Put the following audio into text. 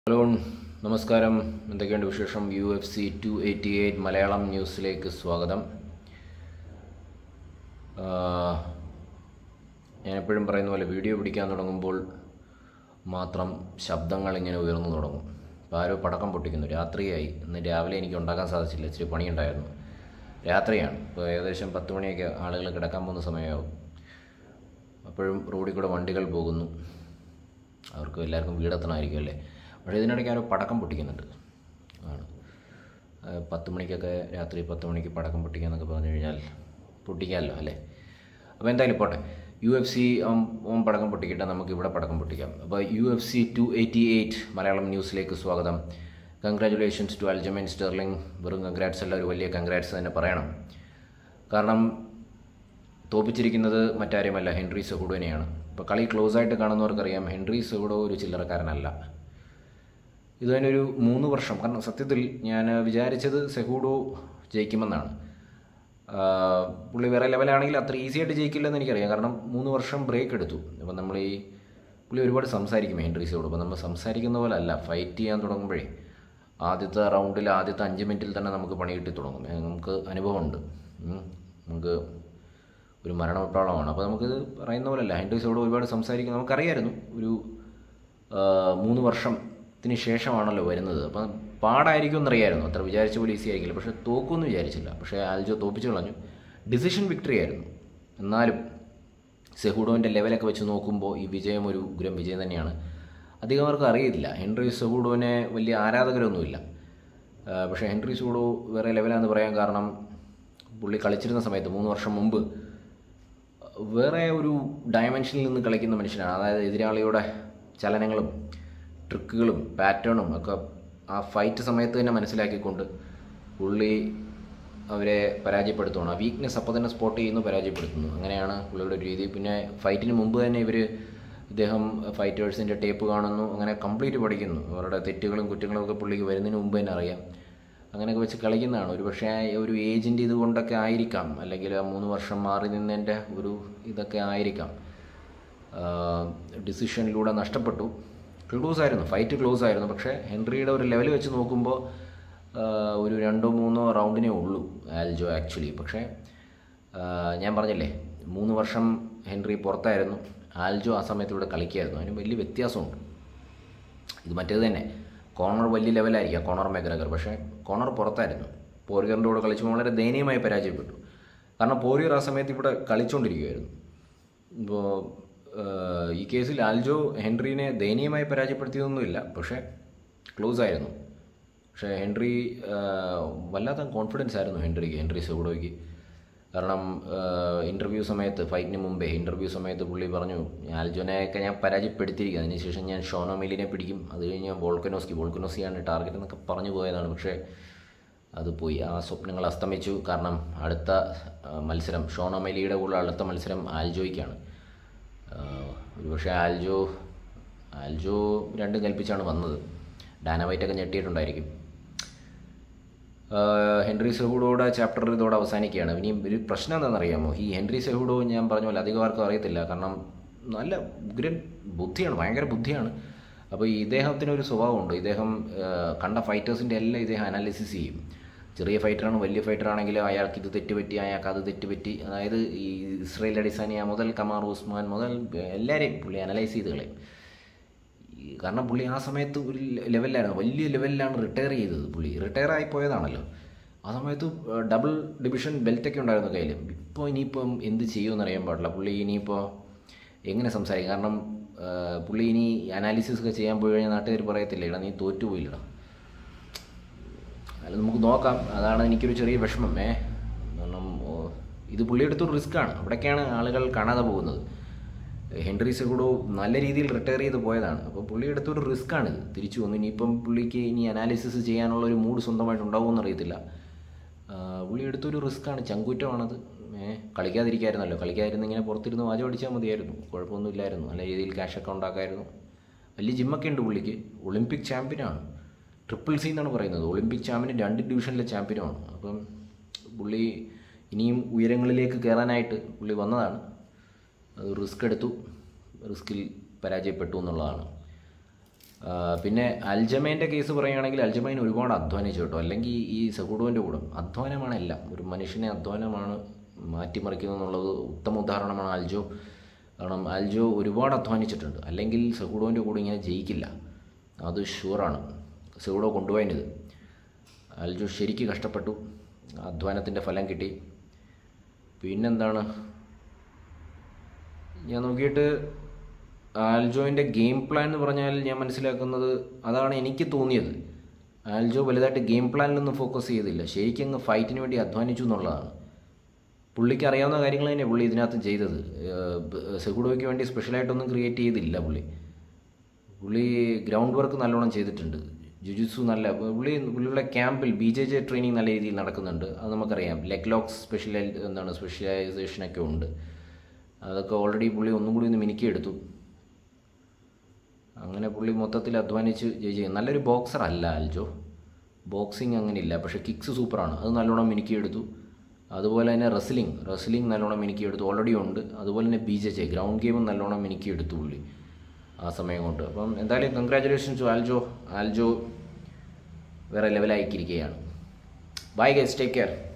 Hello നമസ്കാരം എന്തൊക്കെയുണ്ട് വിശേഷം U F C two eighty eight Malayalam ന്യൂസിലേക്ക് സ്വാഗതം ആഹ്, ഞാൻ എപ്പോഴും പറയുന്ന പോലെ വീഡിയോ പിടിക്കാൻ തുടങ്ങുമ്പോൾ മാത്രം ശബ്ദങ്ങൾ ഇങ്ങനെ ഉയർന്നു തുടങ്ങും ഇപ്പോൾ ആരോ പടക്കം പൊട്ടിക്കുന്നു രാത്രിയായി ഇന്ന് രാവിലെ എനിക്ക് ഉണ്ടാക്കാൻ സാധിച്ചില്ല ഇച്ചിരി പണിയുണ്ടായിരുന്നു രാത്രിയാണ് ഇപ്പോൾ ഏകദേശം പത്ത് മണിയൊക്കെ ആളുകൾ കിടക്കാൻ പോകുന്ന സമയമാവും അപ്പോഴും റോഡിൽ കൂടെ വണ്ടികൾ പോകുന്നു അവർക്ക് എല്ലാവർക്കും വീടെത്തണമായിരിക്കും അല്ലേ പക്ഷേ ഇതിനിടയ്ക്ക് ആരോ പടക്കം പൊട്ടിക്കുന്നുണ്ട് ആണ് ആ, പത്ത് മണിക്കൊക്കെ രാത്രി പത്ത് മണിക്ക് പടക്കം പൊട്ടിക്കാന്നൊക്കെ പറഞ്ഞു കഴിഞ്ഞാൽ പൊട്ടിക്കാമല്ലോ അല്ലേ അപ്പോൾ എന്തായാലും പോട്ടെ യു എഫ് സി ഓം പടക്കം പൊട്ടിക്കട്ടെ നമുക്ക് ഇവിടെ പടക്കം പൊട്ടിക്കാം അപ്പോൾ U F C two eighty eight Malayalam ന്യൂസിലേക്ക് സ്വാഗതം കൺഗ്രാറ്റുലേഷൻസ് ടു അൽജമൈൻ സ്റ്റെർലിംഗ് വെറും കൺഗ്രാറ്റ്സ് അല്ല ഒരു വലിയ കൺഗ്രാറ്റ്സ് തന്നെ പറയണം കാരണം തോപ്പിച്ചിരിക്കുന്നത് മറ്റാരുമല്ല ഹെൻറി സെഹുഡോനെയാണ് ഇപ്പോൾ കളി ക്ലോസ് ആയിട്ട് കാണുന്നവർക്കറിയാം ഹെൻറി സെഹുഡോ ഒരു ചില്ലറക്കാരനല്ല ഇത് തന്നെ ഒരു മൂന്ന് വർഷം കാരണം സത്യത്തിൽ ഞാൻ വിചാരിച്ചത് സെഹൂഡോ ജയിക്കുമെന്നാണ് ആ, പുള്ളി വേറെ ലെവലാണെങ്കിൽ അത്ര ഈസി ആയിട്ട് ജയിക്കില്ലെന്ന് എനിക്കറിയാം കാരണം മൂന്ന് വർഷം ബ്രേക്ക് എടുത്തു അപ്പം നമ്മൾ ഈ പുള്ളി ഒരുപാട് സംസാരിക്കും ഹെൻറി സെഹൂഡോ അപ്പോൾ നമ്മൾ സംസാരിക്കുന്ന പോലെ അല്ല ഫൈറ്റ് ചെയ്യാൻ തുടങ്ങുമ്പോഴേ ആദ്യത്തെ റൗണ്ടിൽ ആദ്യത്തെ അഞ്ച് മിനിറ്റിൽ തന്നെ നമുക്ക് പണി കിട്ടി തുടങ്ങും ഏ, നമുക്ക് അനുഭവമുണ്ട് ഉം. നമുക്ക് ഒരു മരണവിട്ടോളമാണ് അപ്പോൾ നമുക്കിത് പറയുന്ന പോലെയല്ല ഹെൻഡ്രീസോട് ഒരുപാട് സംസാരിക്കും നമുക്കറിയായിരുന്നു ഒരു ആ, മൂന്ന് വർഷത്തിന് ശേഷമാണല്ലോ വരുന്നത് അപ്പം പാടായിരിക്കും എന്നറിയായിരുന്നു അത്ര വിചാരിച്ച പോലെ ഈസി ആയിരിക്കില്ല പക്ഷേ തോക്കുമെന്ന് വിചാരിച്ചില്ല പക്ഷേ ആൽജോ തോപ്പിച്ച് കളഞ്ഞു ഡിസിഷൻ വിക്ടറി ആയിരുന്നു എന്നാലും സെഹൂഡോൻ്റെ ലെവലൊക്കെ വെച്ച് നോക്കുമ്പോൾ ഈ വിജയം ഒരു ഉഗ്രം വിജയം തന്നെയാണ് അധികം ആർക്കും അറിയില്ല ഹെൻറി സെഹൂഡോനെ വലിയ ആരാധകരൊന്നുമില്ല ആ, പക്ഷേ ഹെൻറി സെഹൂഡോ വേറെ ലെവലാന്ന് പറയാൻ കാരണം പുള്ളി കളിച്ചിരുന്ന സമയത്ത് മൂന്ന് വർഷം മുമ്പ് വേറെ ഒരു ഡയമെൻഷനിൽ നിന്ന് കളിക്കുന്ന മനുഷ്യനാണ് അതായത് എതിരാളിയുടെ ചലനങ്ങളും ട്രിക്കുകളും പാറ്റേണും ഒക്കെ ആ ഫൈറ്റ് സമയത്ത് തന്നെ മനസ്സിലാക്കിക്കൊണ്ട് പുള്ളി അവരെ പരാജയപ്പെടുത്തുകയാണ് ആ വീക്ക്നെസ് അപ്പോൾ തന്നെ സ്പോട്ട് ചെയ്യുന്നു പരാജയപ്പെടുത്തുന്നു അങ്ങനെയാണ് പുള്ളിയുടെ ഒരു രീതി പിന്നെ ഫൈറ്റിന് മുമ്പ് തന്നെ ഇവർ ഇദ്ദേഹം ഫൈറ്റേഴ്സിൻ്റെ ടേപ്പ് കാണുന്നു അങ്ങനെ കംപ്ലീറ്റ് പഠിക്കുന്നു അവരുടെ തെറ്റുകളും കുറ്റങ്ങളും ഒക്കെ പുള്ളിക്ക് വരുന്നതിന് മുമ്പ് തന്നെ അറിയാം അങ്ങനെയൊക്കെ വെച്ച് കളിക്കുന്നതാണ് ഒരു പക്ഷേ ഒരു ഏജൻറ്റ് ഇതുകൊണ്ടൊക്കെ ആയിരിക്കാം അല്ലെങ്കിൽ ആ മൂന്ന് വർഷം മാറി നിന്നതിൻ്റെ ഒരു ഇതൊക്കെ ആയിരിക്കാം ഡിസിഷനിലൂടെ നഷ്ടപ്പെട്ടു ക്ലോസ് ആയിരുന്നു ഫൈറ്റ് ക്ലോസ് ആയിരുന്നു പക്ഷേ ഹെൻറിയുടെ ഒരു ലെവൽ വെച്ച് നോക്കുമ്പോൾ ആ, ഒരു രണ്ടോ മൂന്നോ റൗണ്ടിനേ ഉള്ളൂ ആൽജോ ആക്ച്വലി പക്ഷേ ആ, ഞാൻ പറഞ്ഞില്ലേ മൂന്ന് വർഷം ഹെൻറി പുറത്തായിരുന്നു ആൽജോ ആ സമയത്ത് ഇവിടെ കളിക്കായിരുന്നു അതിന് വലിയ വ്യത്യാസമുണ്ട് ഇത് മറ്റേത് തന്നെ കോർണർ വലിയ ലെവലായിരിക്കാം കോർണർ മെഗ്രഗർ പക്ഷേ കോർണർ പുറത്തായിരുന്നു പോറിയറിൻ്റെ കൂടെ കളിച്ചപ്പോൾ വളരെ ദയനീയമായി പരാജയപ്പെട്ടു കാരണം പോറിയർ ആ സമയത്ത് ഇവിടെ കളിച്ചുകൊണ്ടിരിക്കുകയായിരുന്നു ഇപ്പോൾ ഈ കേസിൽ ആൽജോ ഹെൻറീനെ ദയനീയമായി പരാജയപ്പെടുത്തിയതൊന്നുമില്ല പക്ഷേ ക്ലോസ് ആയിരുന്നു പക്ഷേ ഹെൻറി ആ, വല്ലാത്ത കോൺഫിഡൻസ് ആയിരുന്നു ഹെൻറിക്ക് ഹെൻറി സെഗുഡോയ്ക്ക് കാരണം ഇൻ്റർവ്യൂ സമയത്ത് ഫൈറ്റിന് മുമ്പേ ഇൻ്റർവ്യൂ സമയത്ത് പുള്ളി പറഞ്ഞു ആൽജോനെയൊക്കെ ഞാൻ പരാജയപ്പെടുത്തിയിരിക്കും അതിനുശേഷം ഞാൻ ഷോനോമിലിനെ പിടിക്കും അത് കഴിഞ്ഞ് വോൾക്കനോസ്കി വോൾക്കനോസ്കിയാണ് ടാർഗറ്റ് എന്നൊക്കെ പറഞ്ഞു പോയതാണ് പക്ഷേ അത് പോയി ആ സ്വപ്നങ്ങൾ അസ്തമിച്ചു കാരണം അടുത്ത ആ, മത്സരം ഷോണോമെലിയുടെ കൂടെ അടുത്ത മത്സരം ആൽജോയ്ക്കാണ് ഒരുപക്ഷെ ആൽജോ ആൽജോ രണ്ടും കൽപ്പിച്ചാണ് വന്നത് ഡാനവൈറ്റൊക്കെ ഞെട്ടിയിട്ടുണ്ടായിരിക്കും ആഹ് ഹെൻറി സെഹൂഡോയുടെ ചാപ്റ്റർ ഇതോടെ അവസാനിക്കുകയാണ് ഇനി ഒരു പ്രശ്നം എന്താണെന്നറിയാമോ ഈ ഹെൻറി സെഹൂഡോ ഞാൻ പറഞ്ഞ പോലെ അധികം ആർക്കും അറിയത്തില്ല കാരണം നല്ല ഉഗ്രൻ ബുദ്ധിയാണ് ഭയങ്കര ബുദ്ധിയാണ് അപ്പോൾ ഈ ഇദ്ദേഹത്തിന് ഒരു സ്വഭാവമുണ്ട് ഇദ്ദേഹം ആഹ് കണ്ട ഫൈറ്റേഴ്സിൻ്റെ എല്ലാം ഇദ്ദേഹം അനാലിസിസ് ചെയ്യും ചെറിയ ഫൈറ്ററാണ് വലിയ ഫൈറ്ററാണെങ്കിൽ അയാൾക്ക് ഇത് തെറ്റുപറ്റി അയാൾക്ക് അത് തെറ്റുപറ്റി അതായത് ഈ ഇസ്രയേൽ അഡിസാനിയ മുതൽ കമാർ ഉസ്മാൻ മുതൽ എല്ലാവരെയും പുള്ളി അനലൈസ് ചെയ്ത് കളയും ഈ കാരണം പുള്ളി ആ സമയത്ത് ഒരു ലെവലിലായിരുന്നു വലിയ ലെവലിലാണ് റിട്ടയർ ചെയ്തത് പുള്ളി റിട്ടയർ ആയി പോയതാണല്ലോ ആ സമയത്ത് ഡബിൾ ഡിവിഷൻ ബെൽറ്റൊക്കെ ഉണ്ടായിരുന്നു കയ്യിൽ ഇപ്പോൾ ഇനിയിപ്പം എന്ത് ചെയ്യുമെന്ന് അറിയാൻ പാടില്ല പുള്ളി ഇനിയിപ്പോൾ എങ്ങനെ സംസാരിക്കും കാരണം ആ, പുള്ളി ഇനി അനാലിസിസ് ഒക്കെ ചെയ്യാൻ പോയി കഴിഞ്ഞാൽ നാട്ടുകാർ പറയത്തില്ല ഇടാ നീ തോറ്റുപോയില്ലടാ അല്ല നമുക്ക് നോക്കാം അതാണ് എനിക്കൊരു ചെറിയ വിഷമം ഏ കാരണം ഓ, ഇത് പുള്ളിയെടുത്തൊരു റിസ്ക്കാണ് അവിടേക്കാണ് ആളുകൾ കാണാതെ പോകുന്നത് ഹെൻറി സെഗുഡോ നല്ല രീതിയിൽ റിട്ടയർ ചെയ്ത് പോയതാണ് അപ്പോൾ പുള്ളി എടുത്തൊരു റിസ്ക്കാണ് ഇത് തിരിച്ചു വന്നു ഇനിയിപ്പം പുള്ളിക്ക് ഇനി അനാലിസിസ് ചെയ്യാനുള്ള ഒരു മൂഡ് സ്വന്തമായിട്ട് ഉണ്ടാവുമെന്ന് അറിയത്തില്ല ആ, പുള്ളി എടുത്തൊരു റിസ്ക്കാണ് ചങ്കൂറ്റമാണത് ഏ കളിക്കാതിരിക്കായിരുന്നല്ലോ കളിക്കാതിരുന്ന് ഇങ്ങനെ പുറത്തിരുന്ന് വാചം അടിച്ചാൽ മതിയായിരുന്നു കുഴപ്പമൊന്നുമില്ലായിരുന്നു നല്ല രീതിയിൽ ക്യാഷൊക്കെ ഉണ്ടാക്കായിരുന്നു വലിയ ജിമ്മൊക്കെ ഉണ്ട് പുള്ളിക്ക് ഒളിമ്പിക് ചാമ്പ്യനാണ് ട്രിപ്പിൾ സി എന്നാണ് പറയുന്നത് ഒളിമ്പിക് ചാമ്പ്യൻ രണ്ട് ഡിവിഷനിലെ ചാമ്പ്യനുമാണ് അപ്പം പുള്ളി ഇനിയും ഉയരങ്ങളിലേക്ക് കയറാനായിട്ട് പുള്ളി വന്നതാണ് അത് റിസ്ക് എടുത്തു റിസ്കിൽ പരാജയപ്പെട്ടു എന്നുള്ളതാണ് ആ, പിന്നെ അൽജമേൻ്റെ കേസ് പറയുകയാണെങ്കിൽ അൽജമൈൻ ഒരുപാട് അധ്വാനിച്ചു കേട്ടോ അല്ലെങ്കിൽ ഈ സെഹുഡുവിൻ്റെ കൂടെ അധ്വാനമാണ് എല്ലാം ഒരു മനുഷ്യനെ അധ്വാനമാണ് മാറ്റിമറിക്കുന്നത് എന്നുള്ളത് ഉത്തമ ഉദാഹരണമാണ് അൽജോ കാരണം അൽജോ ഒരുപാട് അധ്വാനിച്ചിട്ടുണ്ട് അല്ലെങ്കിൽ സെഹുഡോൻ്റെ കൂടെ ഇങ്ങനെ ജയിക്കില്ല അത് ഷുവറാണ് സെഹുഡോ കൊണ്ടുപോയത് അൽജോ ശരിക്ക് കഷ്ടപ്പെട്ടു അധ്വാനത്തിൻ്റെ ഫലം കിട്ടി പിന്നെന്താണ് ഞാൻ നോക്കിയിട്ട് ആൽജോയിൻ്റെ ഗെയിം പ്ലാൻ എന്ന് പറഞ്ഞാൽ ഞാൻ മനസ്സിലാക്കുന്നത് അതാണ് എനിക്ക് തോന്നിയത് ആൽജോ വലുതായിട്ട് ഗെയിം പ്ലാനിലൊന്നും ഫോക്കസ് ചെയ്തില്ല ശരിക്കും അങ്ങ് ഫൈറ്റിന് വേണ്ടി അധ്വാനിച്ചു എന്നുള്ളതാണ് പുള്ളിക്ക് അറിയാവുന്ന കാര്യങ്ങൾ തന്നെ പുള്ളി ഇതിനകത്ത് ചെയ്തത് സെഗുഡോയ്ക്ക് വേണ്ടി സ്പെഷ്യലായിട്ടൊന്നും ക്രിയേറ്റ് ചെയ്തില്ല പുള്ളി പുള്ളി ഗ്രൗണ്ട് വർക്ക് നല്ലോണം ചെയ്തിട്ടുണ്ട് ജുജുത്സു നല്ല പുള്ളി പുള്ളിയുടെ ക്യാമ്പിൽ ബി ജെ ജെ ട്രെയിനിങ് നല്ല രീതിയിൽ നടക്കുന്നുണ്ട് അത് നമുക്കറിയാം ലെഗ് ലോക്സ് സ്പെഷ്യലൈ എന്താണ് സ്പെഷ്യലൈസേഷനൊക്കെ ഉണ്ട് അതൊക്കെ ഓൾറെഡി പുള്ളി ഒന്നും കൂടി ഒന്ന് മിനുക്കിയെടുത്തു അങ്ങനെ പുള്ളി മൊത്തത്തിൽ അധ്വാനിച്ച് ജയിച്ചു നല്ലൊരു ബോക്സർ അല്ല അൽജോ ബോക്സിങ് അങ്ങനെയില്ല പക്ഷേ കിക്സ് സൂപ്പറാണ് അത് നല്ലോണം മിനുക്കിയെടുത്തു അതുപോലെ തന്നെ റെസ്ലിംഗ് റെസ്ലിംഗ് നല്ലോണം മിനുക്കിയെടുത്തു ഓൾറെഡി ഉണ്ട് അതുപോലെ തന്നെ ബി ജെ ജെ ഗ്രൗണ്ട് ഗെയിമും നല്ലോണം മിനുക്കിയെടുത്തു പുള്ളി ആ സമയം കൊണ്ട് അപ്പം എന്തായാലും കൺഗ്രാറ്റുലേഷൻസ് ടു ആൽജോ ആൽജോ വേറെ ലെവലായിരിക്കുകയാണ് ബൈ ഗൈസ് ടേക്ക് കെയർ